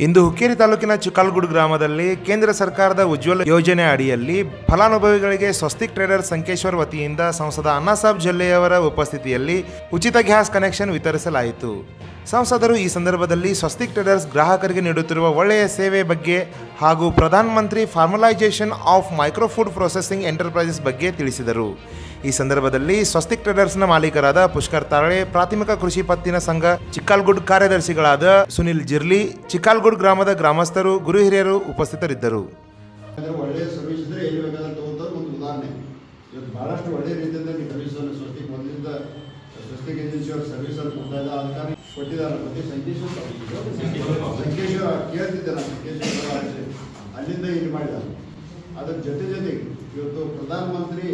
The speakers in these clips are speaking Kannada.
ಇಂದು ಹುಕ್ಕೇರಿ ತಾಲೂಕಿನ ಚಿಕ್ಕಲ್ಗುಡ್ ಗ್ರಾಮದಲ್ಲಿ ಕೇಂದ್ರ ಸರ್ಕಾರದ ಉಜ್ವಲ ಯೋಜನೆ ಅಡಿಯಲ್ಲಿ ಫಲಾನುಭವಿಗಳಿಗೆ ಸ್ವಸ್ತಿಕ್ ಟ್ರೇಡರ್ ಸಂಕೇಶ್ವರ್ ವತಿಯಿಂದ ಸಂಸದ ಅಣ್ಣಾಸಾಬ್ ಜೊಲ್ಲೆಯವರ ಉಪಸ್ಥಿತಿಯಲ್ಲಿ ಉಚಿತ ಗ್ಯಾಸ್ ಕನೆಕ್ಷನ್ ವಿತರಿಸಲಾಯಿತು ಸಂಸದರು ಈ ಸಂದರ್ಭದಲ್ಲಿ ಸ್ವಸ್ತಿಕ್ ಟ್ರೇಡರ್ಸ್ ಗ್ರಾಹಕರಿಗೆ ನೀಡುತ್ತಿರುವ ಒಳ್ಳೆಯ ಸೇವೆ ಬಗ್ಗೆ ಹಾಗೂ Pradhan Mantri formalisation of micro food processing enterprises ಬಗ್ಗೆ ತಿಳಿಸಿದರು ಈ ಸಂದರ್ಭದಲ್ಲಿ ಸ್ವಸ್ತಿಕ್ ಟ್ರೇಡರ್ಸ್ನ ಮಾಲೀಕರಾದ ಪುಷ್ಕರ್ ತಾರಳೆ ಪ್ರಾಥಮಿಕ ಕೃಷಿ ಪತ್ತಿನ ಸಂಘ ಚಿಕ್ಕಾಲ್ಗುಡ್ ಕಾರ್ಯದರ್ಶಿಗಳಾದ ಸುನಿಲ್ ಜಿರ್ಲಿ ಚಿಕ್ಕಾಲ್ಗುಡ್ ಗ್ರಾಮದ ಗ್ರಾಮಸ್ಥರು ಗುರು ಹಿರಿಯರು ಉಪಸ್ಥಿತರಿದ್ದರು ಯಾಕಂದ್ರೆ ಒಳ್ಳೆಯ ಸರ್ವಿಸ್ ಇದ್ರೆ ಎಲ್ಲಿ ಬೇಕಾದ್ರೆ ತಗೋತಾರೆ ಒಂದು ಉದಾಹರಣೆ ಇವತ್ತು ಬಹಳಷ್ಟು ಒಳ್ಳೆಯ ರೀತಿಯಿಂದ ನೀವು ಸರ್ವಿಸನ್ನು ಸ್ವಸ್ತಿಕ್ ಮೊದಲಿಂದ ಸ್ವಸ್ತಿಕ್ ಏಜೆನ್ಸಿ ಅವ್ರ ಸರ್ವಿಸನ್ನು ಕೊಡ್ತಾ ಇದ್ದ ಅದಕ್ಕಾಗಿ ಕೊಟ್ಟಿದ್ದಾರೆ ಮತ್ತೆ ಸಂಕೇಶ್ವರ ಸಂಕೇಶ್ವರ ಕೇಳ್ತಿದ್ದೆ ನಾನು ಸಂಕೇಶ್ವರ ಅಲ್ಲಿಂದ ಇಲ್ಲಿ ಮಾಡಿದ ಅದ್ರ ಜೊತೆ ಜೊತೆಗೆ ಇವತ್ತು Pradhan Mantri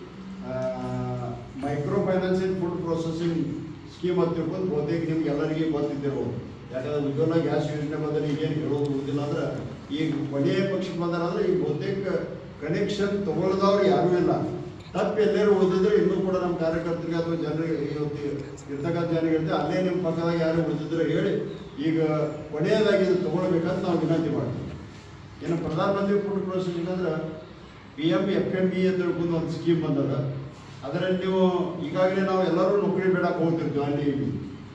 micro financing food processing scheme ಅಂತ ತಿಳ್ಕೊಂಡು ಬಹುತೇಕ ನಿಮ್ಗೆ ಎಲ್ಲರಿಗೆ ಗೊತ್ತಿದ್ದಿರ್ಬೋದು ಯಾಕಂದ್ರೆ ಉಜ್ವಲ ಗ್ಯಾಸ್ ಯೋಜನೆ ಬಂದರೆ ಈಗೇನು ಹೇಳೋದು ಗೊತ್ತಿಲ್ಲ ಅಂದ್ರೆ ಈಗ ಕೊನೆಯ ಪಕ್ಷಕ್ಕೆ ಬಂದಾರ ಅಂದ್ರೆ ಈಗ ಬಹುತೇಕ ಕನೆಕ್ಷನ್ ತಗೊಳ್ದವ್ರು ಯಾರೂ ಇಲ್ಲ ತಪ್ಪು ಎಲ್ಲರೂ ಉಳಿದಿದ್ರೆ ಇನ್ನೂ ಕೂಡ ನಮ್ಮ ಕಾರ್ಯಕರ್ತರಿಗೆ ಅಥವಾ ಜನರಿಗೆ ಇವತ್ತು ಇರ್ತಕ್ಕಂಥ ಜನರಿಗೆ ಹೇಳ್ತೀವಿ ಅಲ್ಲೇ ನಿಮ್ಮ ಪಕ್ಕದಾಗ ಯಾರು ಉಳಿದಿದ್ರೆ ಹೇಳಿ ಈಗ ಕೊನೆಯದಾಗಿ ಇದು ತಗೊಳ್ಬೇಕಂತ ನಾವು ವಿನಂತಿ ಮಾಡ್ತೀವಿ ಏನು ಪ್ರಧಾನಮಂತ್ರಿ ಫುಡ್ ಪ್ರೊಸೆಸಿಂಗ್ ಅಂದ್ರೆ P M F M B ಅಂತ ತಿಳ್ಕೊಂಡು ಒಂದು ಸ್ಕೀಮ್ ಬಂದದ ಅದರಲ್ಲಿ ನೀವು ಈಗಾಗಲೇ ನಾವು ಎಲ್ಲರೂ ನೌಕರಿ ಬೇಡಕ್ಕೆ ಹೋಗ್ತಿರ್ತೀವಿ ಅಲ್ಲಿ ಇಲ್ಲಿ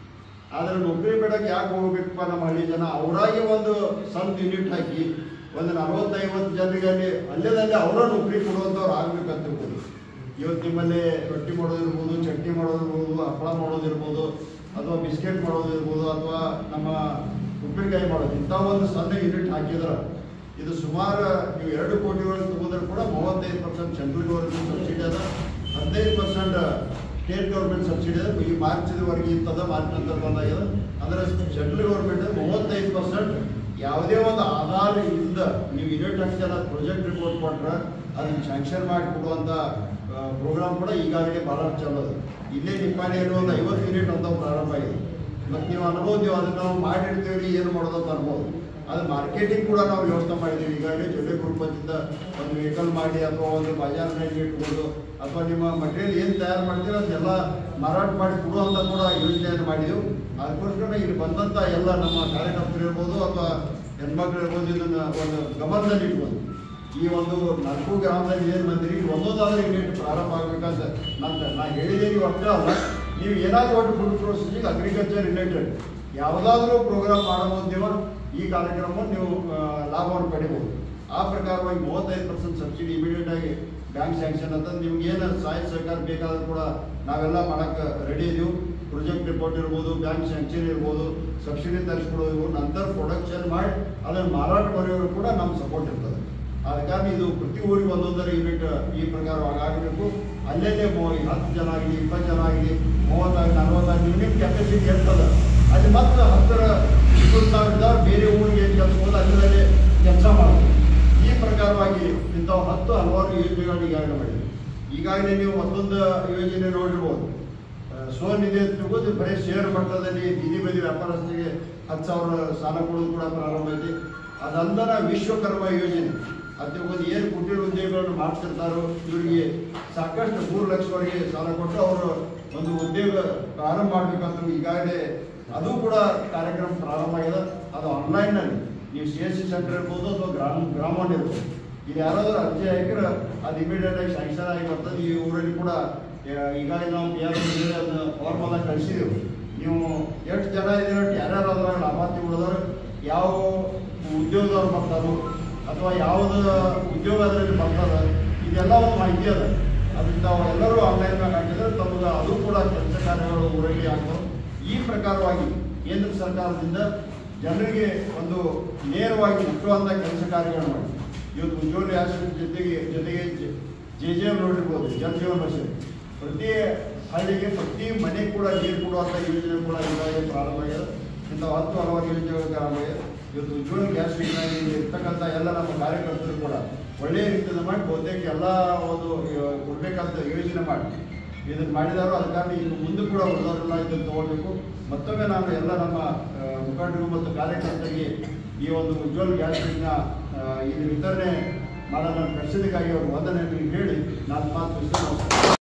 ಆದರೆ ನೌಕರಿ ಬೇಡಕ್ಕೆ ಯಾಕೆ ಹೋಗ್ಬೇಕಪ್ಪ ನಮ್ಮ ಹಳ್ಳಿ ಜನ ಅವರಾಗಿ ಒಂದು ಸ್ವಂತ ಯೂನಿಟ್ ಹಾಕಿ ಒಂದು ನಲವತ್ತೈವತ್ತು ಜನರಿಗೆ ಅಲ್ಲಿ ಅಲ್ಲೇದಲ್ಲಿ ಅವರ ನೌಕರಿ ಕೊಡುವಂಥವ್ರು ಆಗ್ಬೇಕಂತ ತಿಳ್ಕೊಂಡು ಇವತ್ತು ನಿಮ್ಮಲ್ಲಿ ರೊಟ್ಟಿ ಮಾಡೋದಿರ್ಬೋದು ಚಟ್ನಿ ಮಾಡೋದಿರ್ಬೋದು ಹಪ್ಪಳ ಮಾಡೋದಿರ್ಬೋದು ಅಥವಾ ಬಿಸ್ಕೆಟ್ ಮಾಡೋದಿರ್ಬೋದು ಅಥವಾ ನಮ್ಮ ಉಪ್ಪಿನಕಾಯಿ ಮಾಡೋದು ಇಂಥ ಒಂದು ಸಣ್ಣ ಯೂನಿಟ್ ಹಾಕಿದ್ರೆ ಇದು ಸುಮಾರು ನೀವು ಎರಡು ಕೋಟಿವರೆಗೆ ತಗೊಂಡ್ರೆ ಕೂಡ ಮೂವತ್ತೈದು ಪರ್ಸೆಂಟ್ ಸೆಂಟ್ರಲ್ ಗೌರ್ಮೆಂಟ್ ಸಬ್ಸಿಡಿ ಅದ ಹದಿನೈದು ಪರ್ಸೆಂಟ್ ಸ್ಟೇಟ್ ಗೌರ್ಮೆಂಟ್ ಸಬ್ಸಿಡಿ ಅದ ಈ ಮಾರ್ಚ್ವರೆಗೆ ಇರ್ತದ ಮಾರ್ಚ್ ನಂತರ ಬಂದಾಗ್ಯದ ಅಂದ್ರೆ ಸೆಂಟ್ರಲ್ ಗೌರ್ಮೆಂಟ್ ಮೂವತ್ತೈದು ಪರ್ಸೆಂಟ್ ಯಾವುದೇ ಒಂದು ಆಧಾರ ಇಲ್ಲದ ನೀವು ಯೂನಿಟ್ ಹಾಕ್ತಿಲ್ಲ ಪ್ರಾಜೆಕ್ಟ್ ರಿಪೋರ್ಟ್ ಕೊಟ್ರೆ ಅದನ್ನ ಸ್ಯಾಂಕ್ಷನ್ ಮಾಡಿ ಕೊಡುವಂಥ ಪ್ರೋಗ್ರಾಮ್ ಕೂಡ ಈಗಾಗಲೇ ಭಾಳಷ್ಟು ಚಲೋ ಅದ ಇಲ್ಲೇ ನಿಪ್ಪಾಣಿಯಲ್ಲಿ ಒಂದು ಐವತ್ತು ಯೂನಿಟ್ ಅಂತ ಪ್ರಾರಂಭ ಆಗಿದೆ ಮತ್ತು ನೀವು ಅನ್ಬೋದು ನೀವು ಅದನ್ನ ನಾವು ಮಾಡಿರ್ತೀವಿ ಏನು ಮಾಡೋದು ಅಂತ ಅನ್ಬೋದು ಅದು ಮಾರ್ಕೆಟಿಂಗ್ ಕೂಡ ನಾವು ವ್ಯವಸ್ಥೆ ಮಾಡಿದ್ದೀವಿ ಈಗಾಗಲೇ ಜೊತೆ ಗ್ರೂಪದಿಂದ ಒಂದು ವೆಹಿಕಲ್ ಮಾಡಿ ಅಥವಾ ಒಂದು ಬಜಾರ್ನಲ್ಲಿ ಇಟ್ಕೊಂಡು ಅಥವಾ ನಿಮ್ಮ ಮಟೀರಿಯಲ್ ಏನು ತಯಾರು ಮಾಡ್ತೀರೋ ಅದನ್ನೆಲ್ಲ ಮಾರಾಟ ಮಾಡಿ ಕೊಡುವಂಥ ಕೂಡ ಯೋಜನೆಯನ್ನು ಮಾಡಿದೆವು ಅದಕ್ಕೋಸ್ಕರ ಇಲ್ಲಿ ಬಂದಂಥ ಎಲ್ಲ ನಮ್ಮ ಕಾರ್ಯಕರ್ತರು ಇರ್ಬೋದು ಅಥವಾ ಹೆಣ್ಮಕ್ಳು ಇರ್ಬೋದು ಇದನ್ನ ಒಂದು ಗಮನದಲ್ಲಿ ಇಟ್ಬೋದು ಈ ಒಂದು ನಾಲ್ಕು ಗ್ರಾಮದಲ್ಲಿ ಏನು ಬಂದಿರಿ ಒಂದೊಂದಾದ್ರೂ ಯೂನಿಟ್ ಪ್ರಾರಂಭ ಆಗ್ಬೇಕಂತ ನಂತರ ನಾ ಹೇಳಿದೆ ನೀವು ಅಷ್ಟೇ ಅಲ್ಲ ನೀವು ಏನಾದರೂ ಒಂದು ಫುಡ್ ಪ್ರೊಸೆಸಿಂಗ್ ಅಗ್ರಿಕಲ್ಚರ್ ರಿಲೇಟೆಡ್ ಯಾವುದಾದ್ರೂ ಪ್ರೋಗ್ರಾಮ್ ಮಾಡಬಹುದೇವ ಈ ಕಾರ್ಯಕ್ರಮವನ್ನು ನೀವು ಆ, ಲಾಭವನ್ನು ಪಡಿಬೋದು ಆ ಪ್ರಕಾರವಾಗಿ ಮೂವತ್ತೈದು ಪರ್ಸೆಂಟ್ ಸಬ್ಸಿಡಿ ಇಮಿಡಿಯೇಟ್ ಆಗಿ ಬ್ಯಾಂಕ್ ಸ್ಯಾಂಕ್ಷನ್ ಅಂತ ನಿಮ್ಗೆ ಏನು ಸಹಾಯ ಸಹಕಾರ ಬೇಕಾದ್ರೂ ಕೂಡ ನಾವೆಲ್ಲ ಮಾಡಕ್ಕೆ ರೆಡಿ ಇದೀವಿ ಪ್ರೊಜೆಕ್ಟ್ ರಿಪೋರ್ಟ್ ಇರ್ಬೋದು ಬ್ಯಾಂಕ್ ಸ್ಯಾಂಕ್ಷನ್ ಇರ್ಬೋದು ಸಬ್ಸಿಡಿ ತರಿಸ್ಕೊಡೋದು ನಂತರ ಪ್ರೊಡಕ್ಷನ್ ಮಾಡಿ ಅದನ್ನು ಮಾರಾಟ ಮಾಡೋರು ಕೂಡ ನಮ್ಮ ಸಪೋರ್ಟ್ ಇರ್ತದೆ ಆದ ಕಾರಣ ಇದು ಪ್ರತಿ ಊರಿಗೆ ಒಂದೊಂದರ ಯೂನಿಟ್ ಈ ಪ್ರಕಾರವಾಗಿ ಆಗಬೇಕು ಅಲ್ಲೇ ಮೂ ಹತ್ತು ಜನ ಆಗಲಿ ಇಪ್ಪತ್ತು ಜನ ಆಗಲಿ ಮೂವತ್ತಾಗಲಿ ನಲವತ್ತಾಗಲಿ ಯೂನಿಟ್ ಕೆಪಾಸಿಟಿ ಇರ್ತದೆ ಅಲ್ಲಿ ಮತ್ತೆ ಹತ್ತರ ಇಪ್ಪತ್ತು ಸಾವಿರದ ಬೇರೆ ಊರಿಗೆ ಏನು ಕೆಲಸ ಹೋದ ಅಲ್ಲೇ ಕೆಲಸ ಮಾಡೋದು ಈ ಪ್ರಕಾರವಾಗಿ ಇಂಥವು ಹತ್ತು ಹಲವಾರು ಯೋಜನೆಗಳನ್ನು ಈಗಾಗಲೇ ಮಾಡಿದೆ ಈಗಾಗಲೇ ನೀವು ಮತ್ತೊಂದು ಯೋಜನೆ ನೋಡಿರ್ಬೋದು ಆ, ಸ್ವನಿಧಿ ಅಂತ ತಿಳ್ಬೋದು ಬರೀ ಶೇರ್ ಮಟ್ಟದಲ್ಲಿ ಬೀದಿ ಬದಿ ವ್ಯಾಪಾರಸ್ಥರಿಗೆ ಹತ್ತು ಸಾವಿರ ಸಾಲ ಕೊಡೋದು ಕೂಡ ಪ್ರಾರಂಭ ಐತಿ ಅದಲ್ಲದ ವಿಶ್ವಕರ್ಮ ಯೋಜನೆ ಅದು ತಿಳ್ಕೊಂಡು ಏನು ಕುಟೀರ ಉದ್ಯೋಗಗಳನ್ನು ಮಾಡ್ತಿರ್ತಾರೋ ಇವರಿಗೆ ಸಾಕಷ್ಟು ಮೂರು ಲಕ್ಷವರೆಗೆ ಸಾಲ ಕೊಟ್ಟು ಅವರು ಒಂದು ಉದ್ಯೋಗ ಪ್ರಾರಂಭ ಮಾಡಬೇಕಂತ ಈಗಾಗಲೇ ಅದು ಕೂಡ ಕಾರ್ಯಕ್ರಮ ಪ್ರಾರಂಭ ಆಗಿದೆ ಅದು ಆನ್ಲೈನ್ನಲ್ಲಿ ನೀವು ಸಿ ಎಸ್ ಸಿ ಸೆಂಟರ್ ಇರ್ಬೋದು ಅಥವಾ ಗ್ರಾಮ ಗ್ರಾಮ ಇರ್ಬೋದು ಇದು ಯಾರಾದರೂ ಅರ್ಜಿ ಹಾಕಿದ್ರೆ ಅದು ಇಮಿಡಿಯೇಟ್ ಆಗಿ ಸ್ಯಾಂಕ್ಷನ್ ಆಗಿ ಬರ್ತದೆ ಈ ಊರಲ್ಲಿ ಕೂಡ ಆ, ಈಗಾಗಲೇ ನಾವು ಯಾರು ಅದನ್ನ ಫಾರ್ಮಲ್ಲ ಕಳಿಸಿದೆವು ನೀವು ಎಷ್ಟು ಜನ ಇದ್ದೀರೋ ಯಾರ್ಯಾರು ಅದ್ರಾಗ ಲಾಭಾರ್ಥಿ ಉಳಿದವರು ಯಾವ ಉದ್ಯೋಗದವ್ರು ಬರ್ತಾರೋ ಅಥವಾ ಯಾವ್ದು ಉದ್ಯೋಗ ಅದರಲ್ಲಿ ಬರ್ತದೆ ಇದೆಲ್ಲ ಒಂದು ಮಾಹಿತಿ ಅದ ಅದರಿಂದ ಎಲ್ಲರೂ ಆನ್ಲೈನ್ ಮ್ಯಾಗ ಹಾಕಿದ್ರೆ ತಮಗೆ ಅದು ಕೂಡ ಕೆಲಸ ಕಾರ್ಯಗಳು ಊರಲ್ಲಿ ಆಗ್ತವೆ ಈ ಪ್ರಕಾರವಾಗಿ ಕೇಂದ್ರ ಸರ್ಕಾರದಿಂದ ಜನರಿಗೆ ಒಂದು ನೇರವಾಗಿ ಮುಟ್ಟುವಂಥ ಕೆಲಸ ಕಾರ್ಯಗಳು ಮಾಡಿ ಇವತ್ತು ಉಜ್ವಲ ಯೋಜನೆ ಜೊತೆಗೆ ಜೊತೆಗೆ ಜೆ ಜೆ ಎಮ್ ನೋಡಿರ್ಬೋದು ಜಲ್ ಜೀವನ್ ಮಿಷನ್ ಪ್ರತಿ ಹಳ್ಳಿಗೆ ಪ್ರತಿ ಮನೆ ಕೂಡ ನೀರು ಕೊಡುವಂಥ ಯೋಜನೆ ಕೂಡ ಈಗಾಗಲೇ ಪ್ರಾರಂಭ ಆಗಿದೆ ಇಂಥ ಹತ್ತು ಹಲವಾರು ಯೋಜನೆಗಳು ಪ್ರಾರಂಭ ಆಗಿದೆ ಇವತ್ತು ಉಜ್ವಲ ಗ್ಯಾಸ್ ಯೋಜನೆಯಲ್ಲಿ ಇರ್ತಕ್ಕಂಥ ಎಲ್ಲ ನಮ್ಮ ಕಾರ್ಯಕರ್ತರು ಕೂಡ ಒಳ್ಳೆಯ ರೀತಿಯಿಂದ ಮಾಡಿ ಬಹುತೇಕ ಎಲ್ಲ ಒಂದು ಆ, ಕೊಡ್ಬೇಕಂತ ಯೋಜನೆ ಮಾಡಿ ಇದನ್ನು ಮಾಡಿದಾರೋ ಅದ ಕಾರಣ ಇನ್ನು ಮುಂದೆ ಕೂಡ ಉಳಿದವರೆಲ್ಲ ಇದನ್ನು ತಗೊಳ್ಬೇಕು ಮತ್ತೊಮ್ಮೆ ನಾನು ಎಲ್ಲ ನಮ್ಮ ಆ, ಮುಖಂಡರು ಮತ್ತು ಕಾರ್ಯಕರ್ತರಿಗೆ ಈ ಒಂದು ಉಜ್ವಲ ಗ್ಯಾಸ್ನ ಇದು ವಿತರಣೆ ಮಾಡಲು ಕಳಿಸಿದ್ದಕ್ಕಾಗಿ ಅವರು ವಂದನೆಯನ್ನು ಹೇಳಿ ನಾನು ಮಾತು ಮುಗಿಸ್ತೇನೆ. ನಮಸ್ಕಾರ